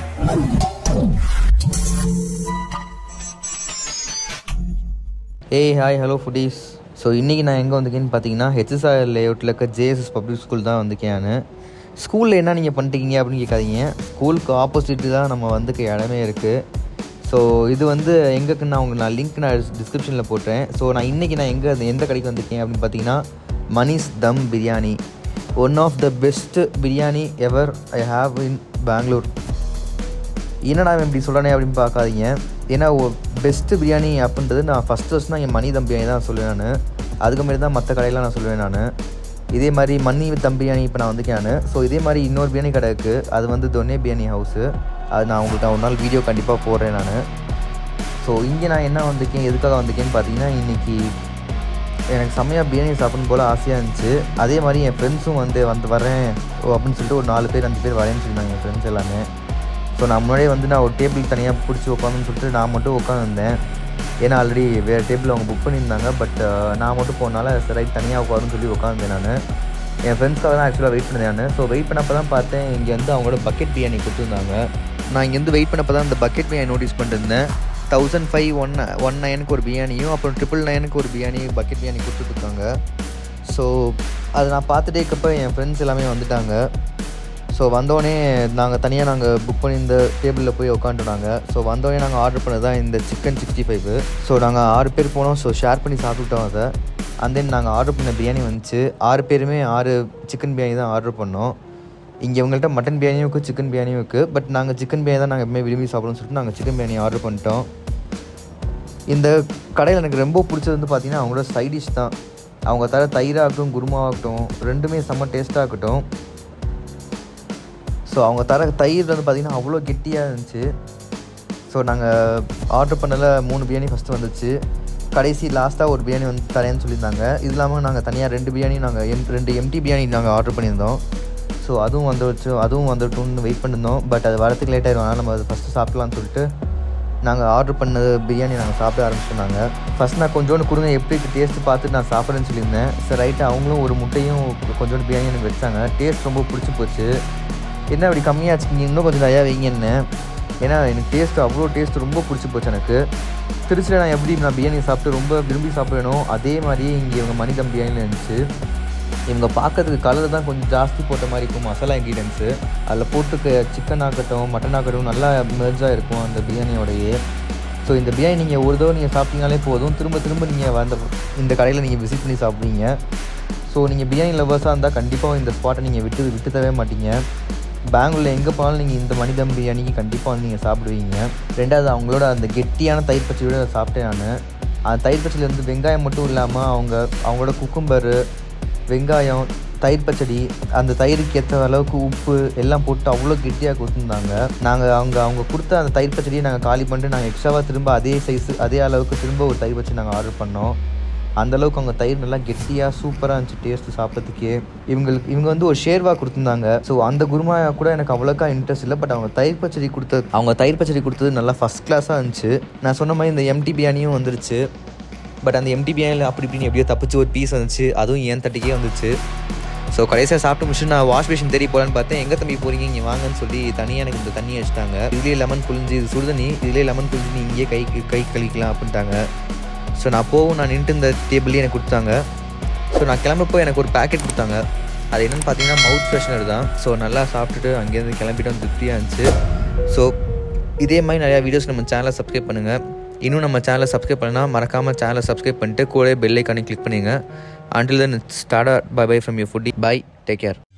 ஏய் hi hello foodies so இன்றைக்கி நான் எங்கே வந்திருக்கேன்னு பார்த்தீங்கன்னா ஹெச்எஸ்ஆர் லேஅவுட்டில் இருக்க ஜேஎஸ்எஸ் பப்ளிக் ஸ்கூல் தான் வந்திருக்கேன் நான் ஸ்கூலில் என்ன நீங்கள் பண்ணிட்டீங்க அப்படின்னு கேட்காதீங்க ஸ்கூலுக்கு ஆப்போசிட் தான் நம்ம வந்துக்க இடமே இருக்குது ஸோ இது வந்து எங்கேக்கு நான் உங்களுக்கு நான் லிங்க் நான் டிஸ்கிரிப்ஷனில் போட்டேன் ஸோ நான் இன்றைக்கி நான் எங்கே எந்த கடைக்கு வந்திருக்கேன் அப்படின்னு பார்த்தீங்கன்னா Mani's dum biryani one of the best biryani ever I have in Bangalore என்னடா இவன் இப்படி சொல்கிறானே அப்படின்னு பார்க்காதீங்க ஏன்னா பெஸ்ட்டு பிரியாணி அப்படின்றது நான் ஃபஸ்ட் ஃபஸ்ட் நான் என் மணி தம் பிரியாணி தான் சொல்லுவேன் நான் அதுக்கு மாதிரி தான் மற்ற கடையெல்லாம் நான் சொல்லுவேன் நான் இதே மாதிரி மணி தம் பிரியாணி இப்போ நான் வந்திருக்கேன் நான் ஸோ இதே மாதிரி இன்னொரு பிரியாணி கடை இருக்குது அது வந்து தொன்னே பிரியாணி ஹவுஸு அது நான் உங்களுக்கு நான் ஒரு நாள் வீடியோ கண்டிப்பாக போடுறேன் நான் ஸோ இங்கே நான் என்ன வந்திருக்கேன் எதுக்காக வந்திருக்கேன்னு பார்த்தீங்கன்னா இன்றைக்கி எனக்கு செம்மையாக பிரியாணி சாப்பிடணும் போல் ஆசையாக இருந்துச்சு அதே மாதிரி என் ஃப்ரெண்ட்ஸும் வந்து வந்து வரேன் ஓ அப்படின்னு சொல்லிட்டு ஒரு நாலு பேர் அஞ்சு பேர் வரேன்னு சொல்லியிருந்தாங்க என் ஃப்ரெண்ட்ஸ் எல்லாமே ஸோ நான் முன்னாடியே வந்து நான் ஒரு டேபிள் தனியாக பிடிச்சி உட்காந்துன்னு சொல்லிட்டு நான் மட்டும் உட்காந்துருந்தேன் ஏன்னா ஆல்ரெடி வேறு டேபிள் அவங்க புக் பண்ணியிருந்தாங்க பட் நான் மட்டும் போனால சரி தனியாக உட்காருன்னு சொல்லி உட்காந்துருந்தேன் நான் என் ஃப்ரெண்ட்ஸ்க்காக தான் ஆக்சுவலாக வெயிட் பண்ணேன் நான் ஸோ வெயிட் பண்ணப்போ தான் பார்த்தேன் இங்கே வந்து அவங்களோட பக்கெட் பிரியாணி கொடுத்துருந்தாங்க நான் இங்கேருந்து வெயிட் பண்ணப்போ தான் அந்த பக்கெட் பிரியாணி நோட்டீஸ் பண்ணிருந்தேன் தௌசண்ட் ஃபைவ் ஒன் ஒன் நைனுக்கு ஒரு பிரியாணியும் அப்புறம் ட்ரிபிள் நைனுக்கு ஒரு பிரியாணி பக்கெட் பிரியாணி கொடுத்துட்ருக்காங்க ஸோ அதை நான் பார்த்துட்டே இருக்கப்போ என் ஃப்ரெண்ட்ஸ் எல்லாமே வந்துட்டாங்க ஸோ வந்தோடனே நாங்கள் தனியாக நாங்கள் புக் பண்ணி இந்த டேபிளில் போய் உட்காந்துட்டாங்க ஸோ வந்தோடனே நாங்கள் ஆர்டர் பண்ணது தான் இந்த சிக்கன் சிக்ஸ்டி ஃபைவ் ஸோ நாங்கள் ஆறு பேர் போனோம் ஸோ ஷேர் பண்ணி சாப்பிட்டுட்டோம் அதை அண்ட் தென் நாங்கள் ஆர்டர் பண்ண பிரியாணி வந்துச்சு ஆறு பேருமே ஆறு சிக்கன் பிரியாணி தான் ஆர்டர் பண்ணோம் இங்கே இவங்கள்ட்ட மட்டன் பிரியாணியும் இருக்குது சிக்கன் பிரியாணியும் இருக்குது பட் நாங்கள் சிக்கன் பிரியாணி தான் நாங்கள் எப்பவுமே விரும்பி சாப்பிடணும்னு சொல்லிட்டு நாங்கள் சிக்கன் பிரியாணி ஆர்டர் பண்ணிட்டோம் இந்த கடையில் எனக்கு ரொம்ப பிடிச்சது வந்து பார்த்திங்கன்னா அவங்களோட சைட் டிஷ் தான் அவங்க தர தயிராகட்டும் குருமாவாகட்டும் ரெண்டுமே செம்ம டேஸ்ட்டாக இருக்கட்டும் ஸோ அவங்க தர தயிர் வந்து பார்த்திங்கன்னா அவ்வளோ கெட்டியாக இருந்துச்சு ஸோ நாங்கள் ஆர்டர் பண்ணல மூணு பிரியாணி ஃபஸ்ட்டு வந்துச்சு கடைசி லாஸ்ட்டாக ஒரு பிரியாணி வந்து தரேன்னு சொல்லியிருந்தாங்க இது இல்லாமல் நாங்கள் தனியாக ரெண்டு பிரியாணி நாங்கள் எம் ரெண்டு எம்டி பிரியாணி நாங்கள் ஆர்டர் பண்ணியிருந்தோம் ஸோ அதுவும் வந்துருச்சு அதுவும் வந்துட்டும்னு வெயிட் பண்ணியிருந்தோம் பட் அது வரத்துக்கு லேட் ஆயிடும் நம்ம அது ஃபஸ்ட்டு சாப்பிட்லான்னு சொல்லிட்டு நாங்கள் ஆர்டர் பண்ணது பிரியாணி நாங்கள் சாப்பிட ஆரம்பிச்சிருந்தாங்க ஃபஸ்ட் நான் கொஞ்சோண்டு கொடுங்க எப்படி டேஸ்ட்டு பார்த்துட்டு நான் சாப்பிட்றேன்னு சொல்லியிருந்தேன் சரி ரைட்டு அவங்களும் ஒரு முட்டையும் கொஞ்சோண்டு பிரியாணி எனக்கு வச்சாங்க டேஸ்ட் ரொம்ப பிடிச்சி போச்சு என்ன அப்படி கம்மியாச்சு நீங்கள் இன்னும் கொஞ்சம் நிறையா வைங்க என்ன ஏன்னா எனக்கு டேஸ்ட் அவ்வளோ டேஸ்ட் ரொம்ப பிடிச்சி போச்சு எனக்கு திருச்சியில் நான் எப்படி நான் பிரியாணி சாப்பிட்டு ரொம்ப விரும்பி சாப்பிடணும் அதே மாதிரியே இங்கே இவங்க மணிதம் பிரியாணியில் இருந்துச்சு இவங்க பார்க்கறதுக்கு கலர் தான் கொஞ்சம் ஜாஸ்தி போட்ட மாதிரி இருக்கும் மசாலா இன்க்ரீடியன்ஸு அதில் போட்டுக்க சிக்கன் ஆகட்டும் மட்டன் ஆகட்டும் நல்லா மெர்ஜாக இருக்கும் அந்த பிரியாணியோடையே ஸோ இந்த பிரியாணி நீங்கள் ஒரு தடவை நீங்கள் சாப்பிட்டீங்களே போதும் திரும்ப திரும்ப நீங்கள் அந்த இந்த கடையில் நீங்கள் விசிட் பண்ணி சாப்பிடுவீங்க ஸோ நீங்கள் பிரியாணி லவர்ஸாக இருந்தால் கண்டிப்பாக இந்த ஸ்பாட்டை நீங்கள் விட்டு விட்டு தரவே மாட்டீங்க பெங்களூரில் எங்கே போனாலும் நீங்கள் இந்த மனிதம் பிரியாணிக்கு கண்டிப்பாக வந்து நீங்கள் சாப்பிடுவீங்க ரெண்டாவது அவங்களோட அந்த கெட்டியான தயிர் பச்சையோட சாப்பிட்டேன் நான் அந்த தயிர் பச்சையில் வந்து வெங்காயம் மட்டும் இல்லாமல் அவங்க அவங்களோட குக்கும்பரு வெங்காயம் தயிர் பச்சடி அந்த தயிருக்கு ஏற்ற அளவுக்கு உப்பு எல்லாம் போட்டு அவ்வளோ கெட்டியாக கொடுத்துருந்தாங்க நாங்கள் அவங்க அவங்க கொடுத்த அந்த தயிர் பச்சடியை நாங்கள் காலி பண்ணிட்டு நாங்கள் எக்ஸ்ட்ராவாக திரும்ப அதே சைஸ் அதே அளவுக்கு திரும்ப ஒரு தயிர் பச்சடி நாங்கள் ஆர்டர் பண்ணோம் அந்தளவுக்கு அவங்க தயிர் நல்லா கெட்டியாக சூப்பராக இருந்துச்சு டேஸ்ட்டு சாப்பிட்றதுக்கே இவங்களுக்கு இவங்க வந்து ஒரு ஷேர்வா கொடுத்துருந்தாங்க ஸோ அந்த குருமா கூட எனக்கு அவ்வளோக்கா இன்ட்ரெஸ்ட் இல்லை பட் அவங்க தயிர் பச்சடி கொடுத்தது அவங்க தயிர் பச்சடி கொடுத்தது நல்லா ஃபஸ்ட் கிளாஸாக இருந்துச்சு நான் சொன்ன மாதிரி இந்த எம்டி பிரியாணியும் வந்துருச்சு பட் அந்த எம்டி பிரியாணியில் அப்படி இப்படின்னு எப்படியோ தப்பிச்சு ஒரு பீஸ் வந்துச்சு அதுவும் ஏன் தட்டிக்கே வந்துச்சு ஸோ கடைசியாக சாப்பிட்டு முடிச்சு நான் வாஷ் மிஷின் தேடி போகலான்னு பார்த்தேன் எங்கே தம்பி போகிறீங்க இங்கே வாங்கன்னு சொல்லி தனியாக எனக்கு இந்த தண்ணி வச்சுட்டாங்க இதுலேயே லெமன் புழிஞ்சு இது சுடுதண்ணி இதுலேயே லெமன் புழிஞ்சு நீ இங்கேயே கை கை கழிக்கலாம் அப்படின்ட்டாங்க ஸோ நான் போகும் நான் நின்ட்டு இந்த டேபிள்லேயே எனக்கு கொடுத்தாங்க ஸோ நான் கிளம்பப்போ எனக்கு ஒரு பேக்கெட் கொடுத்தாங்க அது என்னென்னு பார்த்தீங்கன்னா மவுத் ஃப்ரெஷ்னர் தான் ஸோ நல்லா சாப்பிட்டுட்டு அங்கேருந்து கிளம்பிட்டு வந்து திருப்தியாக இருந்துச்சு ஸோ இதே மாதிரி நிறையா வீடியோஸ் நம்ம சேனலை சப்ஸ்கிரைப் பண்ணுங்கள் இன்னும் நம்ம சேனலை சப்ஸ்கிரைப் பண்ணால் மறக்காமல் சேனலை சப்ஸ்கிரைப் பண்ணிட்டு கூட பெல் ஐக்கானே கிளிக் பண்ணுங்க until then start bye bye from you foodie bye take care